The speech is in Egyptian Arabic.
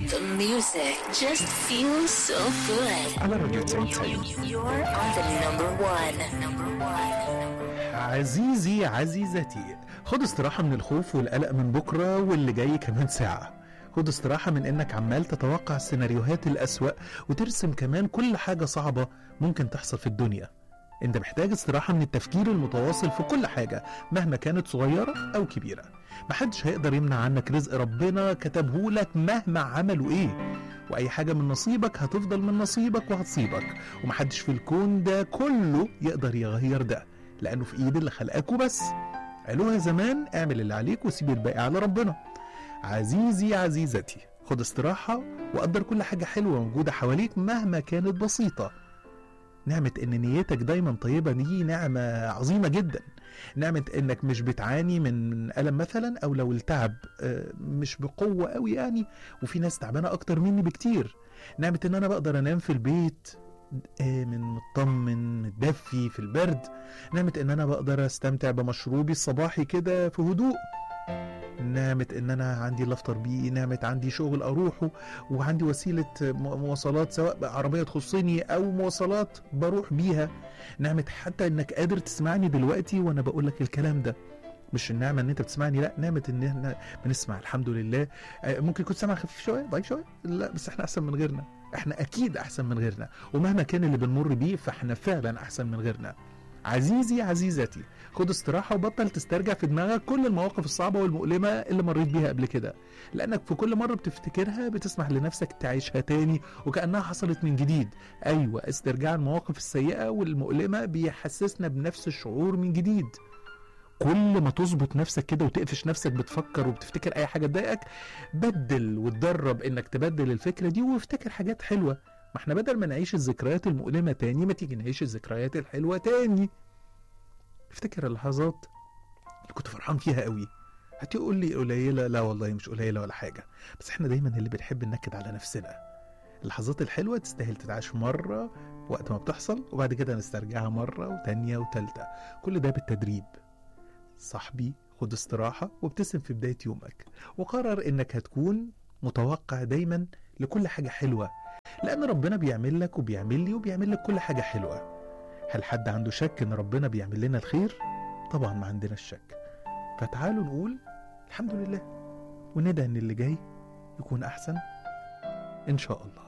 The music just feels so good. على راديو تسعين You're on the number one. Number one. عزيزي عزيزتي خد استراحة من الخوف والقلق من بكرة واللي جاي كمان ساعة خد استراحة من انك عمال تتوقع السيناريوهات الأسوأ وترسم كمان كل حاجة صعبة ممكن تحصل في الدنيا انت محتاج استراحة من التفكير المتواصل في كل حاجة مهما كانت صغيرة أو كبيرة محدش هيقدر يمنع عنك رزق ربنا كتبهولك مهما عملوا ايه واي حاجة من نصيبك هتفضل من نصيبك وهتصيبك ومحدش في الكون ده كله يقدر يغير ده لانه في ايد اللي خلقك وبس قالوها زمان اعمل اللي عليك وسيب الباقي على ربنا عزيزي عزيزتي خد استراحة وقدر كل حاجة حلوة موجودة حواليك مهما كانت بسيطة نعمة ان نيتك دايما طيبة دي نعمة عظيمة جدا نعمة انك مش بتعاني من ألم مثلا او لو التعب آه، مش بقوة قوي يعني وفي ناس تعبانة اكتر مني بكتير نعمة ان انا بقدر انام في البيت آمن مطمن متدفي في البرد نعمة ان انا بقدر استمتع بمشروبي الصباحي كده في هدوء نعمة ان انا عندي اللي افطر بيه نعمة عندي شغل اروحه وعندي وسيلة م- مواصلات سواء بقى عربية تخصني او مواصلات بروح بيها نعمة حتى انك قادر تسمعني دلوقتي وانا بقول لك الكلام ده مش النعمة ان انت بتسمعني لا نعمة ان احنا بنسمع الحمد لله آه، ممكن يكون سمع خفيف شوية ضعيف شوية لا بس احنا احسن من غيرنا احنا اكيد احسن من غيرنا ومهما كان اللي بنمر بيه فاحنا فعلا احسن من غيرنا عزيزي عزيزتي خد استراحة وبطل تسترجع في دماغك كل المواقف الصعبة والمؤلمة اللي مريت بيها قبل كده لأنك في كل مرة بتفتكرها بتسمح لنفسك تعيشها تاني وكأنها حصلت من جديد أيوة استرجاع المواقف السيئة والمؤلمة بيحسسنا بنفس الشعور من جديد كل ما تظبط نفسك كده وتقفش نفسك بتفكر وبتفتكر اي حاجه تضايقك بدل وتدرب انك تبدل الفكره دي وافتكر حاجات حلوه ما احنا بدل ما نعيش الذكريات المؤلمه تاني ما تيجي نعيش الذكريات الحلوه تاني افتكر اللحظات اللي كنت فرحان فيها قوي هتقول لي قليله لا والله مش قليله ولا حاجه بس احنا دايما اللي بنحب ننكد على نفسنا اللحظات الحلوه تستاهل تتعاش مره وقت ما بتحصل وبعد كده نسترجعها مره وتانيه وتالته كل ده بالتدريب صاحبي خد استراحة وابتسم في بداية يومك وقرر انك هتكون متوقع دايما لكل حاجة حلوة لأن ربنا بيعمل لك وبيعمل لي وبيعمل لك كل حاجة حلوة هل حد عنده شك ان ربنا بيعمل لنا الخير؟ طبعا ما عندناش شك فتعالوا نقول الحمد لله وندعي ان اللي جاي يكون احسن ان شاء الله